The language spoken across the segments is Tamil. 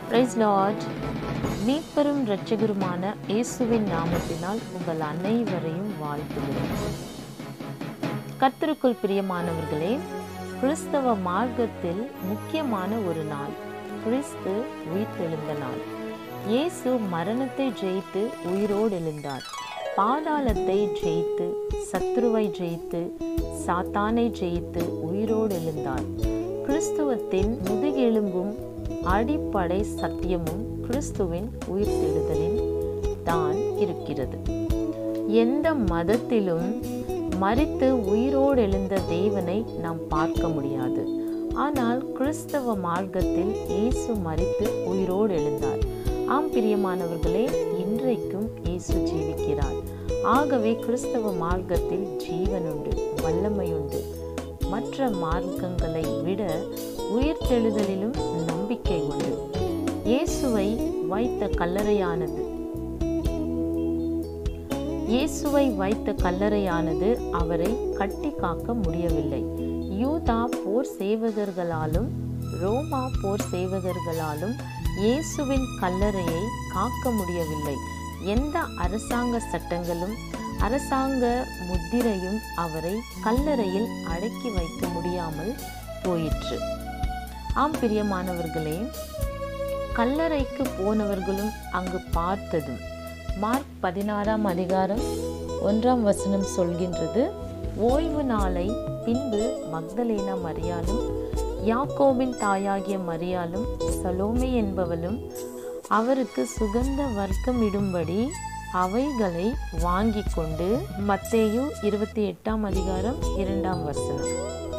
பிரைஸ் லார்ட் மீட்பெரும் இரட்சகருமான இயேசுவின் நாமத்தினால் உங்கள் அனைவரையும் வாழ்த்துகிறேன் கர்த்தருக்குள் பிரியமானவர்களே கிறிஸ்தவ மார்க்கத்தில் முக்கியமான ஒரு நாள் கிறிஸ்து உயிர்த்தெழுந்த நாள் இயேசு மரணத்தை ஜெயித்து உயிரோடு எழுந்தார் பாதாளத்தை ஜெயித்து சத்துருவை ஜெயித்து சாத்தானை ஜெயித்து உயிரோடு எழுந்தார் கிறிஸ்துவத்தின் முதுகெலும்பும் அடிப்படை சத்தியமும் கிறிஸ்துவின் உயிர்த்தெழுதலில் தான் இருக்கிறது எந்த மதத்திலும் மறித்து உயிரோடு எழுந்த தேவனை நாம் பார்க்க முடியாது ஆனால் கிறிஸ்தவ மார்க்கத்தில் இயேசு மறித்து உயிரோடு எழுந்தார் ஆம் பிரியமானவர்களே இன்றைக்கும் இயேசு ஜீவிக்கிறார் ஆகவே கிறிஸ்தவ மார்க்கத்தில் ஜீவனுண்டு வல்லமையுண்டு மற்ற மார்க்கங்களை விட உயிர்த்தெழுதலிலும் நம்பிக்கை உண்டு இயேசுவை வைத்த கல்லறையானது இயேசுவை வைத்த கல்லறையானது அவரை கட்டி காக்க முடியவில்லை யூதா போர் சேவகர்களாலும் ரோமா போர் சேவகர்களாலும் இயேசுவின் கல்லறையை காக்க முடியவில்லை எந்த அரசாங்க சட்டங்களும் அரசாங்க முத்திரையும் அவரை கல்லறையில் அடக்கி வைக்க முடியாமல் போயிற்று ஆம் பிரியமானவர்களே கல்லறைக்கு போனவர்களும் அங்கு பார்த்ததும் மார்க் பதினாறாம் அதிகாரம் ஒன்றாம் வசனம் சொல்கின்றது ஓய்வு நாளை பின்பு மக்தலேனா மரியாலும் யாக்கோபின் தாயாகிய மரியாலும் சலோமே என்பவளும் அவருக்கு சுகந்த வர்க்கம் இடும்படி அவைகளை வாங்கி கொண்டு மத்தேயு இருபத்தி எட்டாம் அதிகாரம் இரண்டாம் வசனம்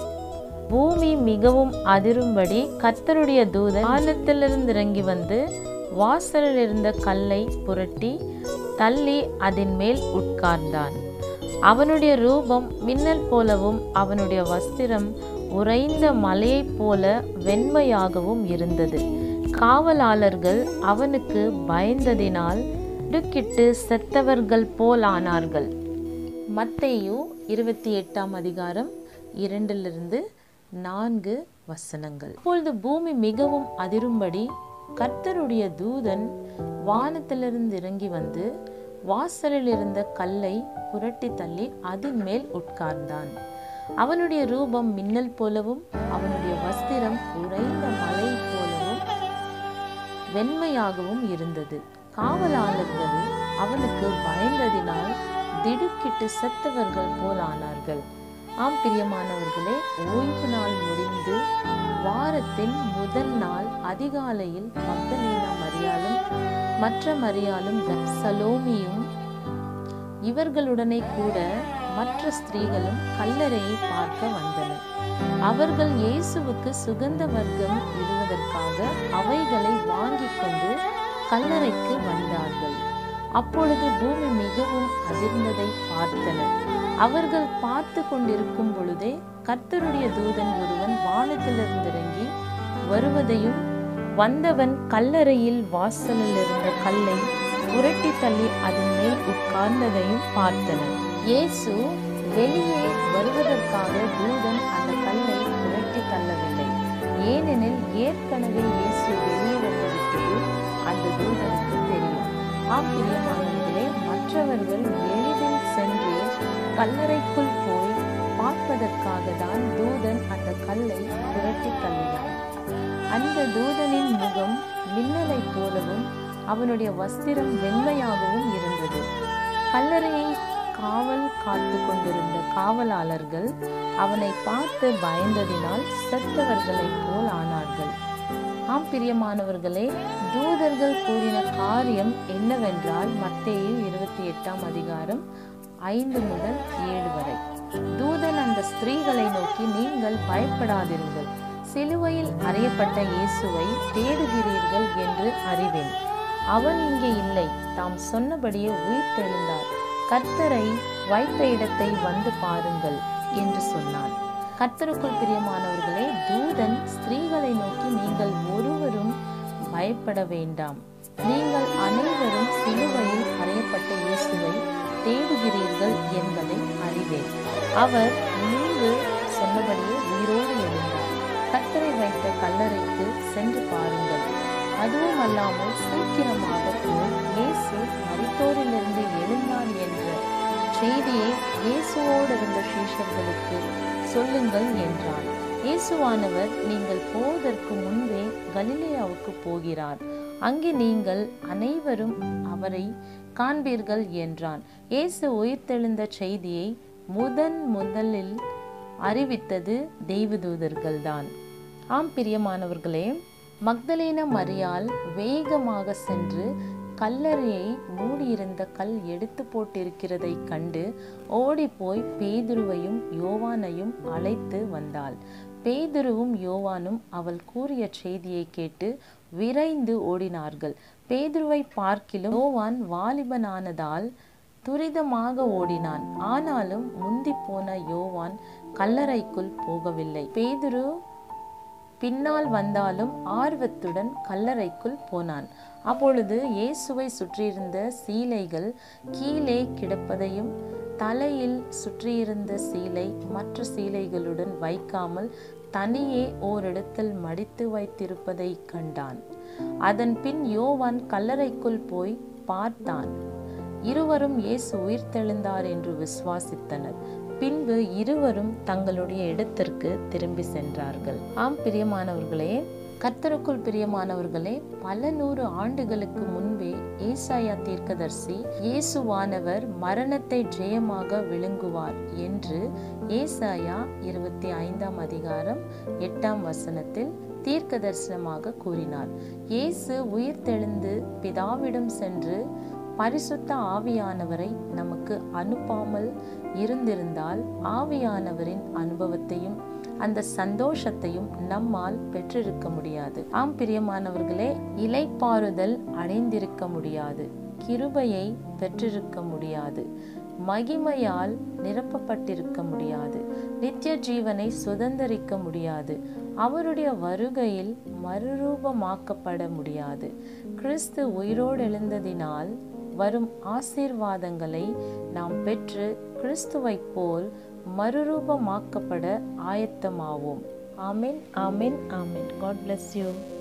பூமி மிகவும் அதிரும்படி கர்த்தருடைய தூதன் வானத்திலிருந்து இறங்கி வந்து வாசலில் இருந்த கல்லை புரட்டி தள்ளி அதன் மேல் உட்கார்ந்தான் அவனுடைய ரூபம் மின்னல் போலவும் அவனுடைய வஸ்திரம் உறைந்த மலையைப் போல வெண்மையாகவும் இருந்தது காவலாளர்கள் அவனுக்கு பயந்ததினால் திடுக்கிட்டு செத்தவர்கள் போலானார்கள் மத்தேயு இருபத்தி எட்டாம் அதிகாரம் இரண்டிலிருந்து நான்கு வசனங்கள் அப்பொழுது பூமி மிகவும் அதிரும்படி கர்த்தருடைய தூதன் வானத்திலிருந்து இறங்கி வந்து வாசலில் இருந்த கல்லை புரட்டி தள்ளி அதன் மேல் உட்கார்ந்தான் அவனுடைய ரூபம் மின்னல் போலவும் அவனுடைய வஸ்திரம் உறைந்த மலை போலவும் வெண்மையாகவும் இருந்தது காவலாளர்கள் அவனுக்கு பயந்ததினால் திடுக்கிட்டு செத்தவர்கள் போல் ஆனார்கள் ஆம் பிரியமானவர்களே ஓய்வு நாள் முடிந்து வாரத்தின் முதல் நாள் அதிகாலையில் மக்தலேனா மரியாலும் மற்ற மரியாலும் சலோமியும் இவர்களுடனே கூட மற்ற ஸ்திரீகளும் கல்லறையை பார்க்க வந்தனர் அவர்கள் இயேசுவுக்கு சுகந்த வர்க்கம் இடுவதற்காக அவைகளை வாங்கி கொண்டு கல்லறைக்கு வந்தார்கள் அப்பொழுது பூமி மிகவும் அதிர்ந்ததை பார்த்தனர் அவர்கள் பார்த்து கொண்டிருக்கும் பொழுதே கர்த்தருடைய தூதன் ஒருவன் வானத்திலிருந்து இறங்கி வருவதையும் வந்தவன் கல்லறையில் வாசலில் இருந்த கல்லை புரட்டி தள்ளி அதன் மேல் உட்கார்ந்ததையும் பார்த்தனர் இயேசு வெளியே வருவதற்காக தூதன் அந்த கல்லை புரட்டி தள்ளவில்லை ஏனெனில் ஏற்கனவே இயேசு வெளியே வந்துவிட்டது அந்த தூதனுக்கு தெரியும் ஆம் பிரியமானவர்களே மற்றவர்கள் எளிதில் சென்று கல்லறைக்குள் போய் பார்ப்பதற்காக தான் தூதன் அந்த கல்லை புரட்டி தள்ளினான் அந்த தூதனின் முகம் மின்னலை போலவும் அவனுடைய வஸ்திரம் வெண்மையாகவும் இருந்தது கல்லறையை காவல் காத்து கொண்டிருந்த காவலாளர்கள் அவனை பார்த்து பயந்ததினால் செத்தவர்களைப் போல் ஆனார்கள் ஆம் பிரியமானவர்களே தூதர்கள் கூறின காரியம் என்னவென்றால் மத்தேயு இருபத்தி எட்டாம் அதிகாரம் ஐந்து முதல் ஏழு வரை தூதன் அந்த ஸ்திரீகளை நோக்கி நீங்கள் பயப்படாதிருங்கள் சிலுவையில் அறையப்பட்ட இயேசுவை தேடுகிறீர்கள் என்று அறிவேன் அவன் இங்கே இல்லை தாம் சொன்னபடியே உயிர் தெழுந்தார் கர்த்தரை வைத்த இடத்தை வந்து பாருங்கள் என்று சொன்னான் கர்த்தருக்குள் பிரியமானவர்களே தூதன் ஸ்திரீகளை நோக்கி நீங்கள் ஒருவரும் பயப்பட வேண்டாம் நீங்கள் அனைவரும் சிலுவையில் அறையப்பட்ட இயேசுவை தேடுகிறீர்கள் என்பதை அறிவேன் அவர் முன்பு சொன்னபடியே உயிரோடு எழுந்தார் கர்த்தரை வைத்த கல்லறைக்கு சென்று பாருங்கள் அதுவும் அல்லாமல் சீக்கிரமாக போய் இயேசு மரித்தோரிலிருந்து எழுந்தான் என்ற செய்தியை இயேசுவோடு இருந்த சீஷர்களுக்கு சொல்லுங்கள் என்றார் இயேசுவானவர் நீங்கள் போவதற்கு முன்பே கலிலேயாவுக்கு போகிறார் அங்கே நீங்கள் அனைவரும் அவரை காண்பீர்கள் என்றான் இயேசு உயிர்த்தெழுந்த செய்தியை முதன் முதலில் அறிவித்தது தெய்வதூதர்கள்தான் ஆம் பிரியமானவர்களே மக்தலேன மரியால் வேகமாக சென்று கல்லறையை மூடியிருந்த கல் எடுத்து போட்டிருக்கிறதை கண்டு ஓடிப்போய் பேதுருவையும் யோவானையும் அழைத்து வந்தாள் பேதுருவும் யோவானும் அவள் கூறிய செய்தியை கேட்டு விரைந்து ஓடினார்கள் பேதுருவை பார்க்கிலும் யோவான் வாலிபனானதால் துரிதமாக ஓடினான் ஆனாலும் முந்தி போன யோவான் கல்லறைக்குள் போகவில்லை பேதுரு பின்னால் வந்தாலும் ஆர்வத்துடன் கல்லறைக்குள் போனான் அப்பொழுது இயேசுவை சுற்றியிருந்த சீலைகள் கீழே கிடப்பதையும் தலையில் சுற்றியிருந்த சீலை மற்ற சீலைகளுடன் வைக்காமல் தனியே ஓரிடத்தில் மடித்து வைத்திருப்பதை கண்டான் அதன் பின் யோவான் கல்லறைக்குள் போய் பார்த்தான் இருவரும் இயேசு உயிர்த்தெழுந்தார் என்று விசுவாசித்தனர் பின்பு இருவரும் தங்களுடைய இடத்திற்கு திரும்பி சென்றார்கள் ஆம் பிரியமானவர்களே கர்த்தருக்குள் பிரியமானவர்களே பல நூறு ஆண்டுகளுக்கு முன்பே ஏசாயா தீர்க்கதர்சி இயேசுவானவர் மரணத்தை ஜெயமாக விழுங்குவார் என்று ஏசாயா இருபத்தி ஐந்தாம் அதிகாரம் எட்டாம் வசனத்தில் தீர்க்க தரிசனமாக கூறினார் இயேசு உயிர்த்தெழுந்து பிதாவிடம் சென்று பரிசுத்த ஆவியானவரை நமக்கு அனுப்பாமல் இருந்திருந்தால் ஆவியானவரின் அனுபவத்தையும் அந்த சந்தோஷத்தையும் நம்மால் பெற்றிருக்க முடியாது ஆம் பிரியமானவர்களே இலைப்பாறுதல் அடைந்திருக்க முடியாது கிருபையை பெற்றிருக்க முடியாது மகிமையால் நிரப்பப்பட்டிருக்க முடியாது நித்திய ஜீவனை சுதந்திரிக்க முடியாது அவருடைய வருகையில் மறுரூபமாக்கப்பட முடியாது கிறிஸ்து உயிரோடு எழுந்ததினால் வரும் ஆசீர்வாதங்களை நாம் பெற்று கிறிஸ்துவைப் போல் மறுரூபமாக்கப்பட ஆயத்தமாவோம் ஆமென் ஆமென் ஆமென் காட் bless யூ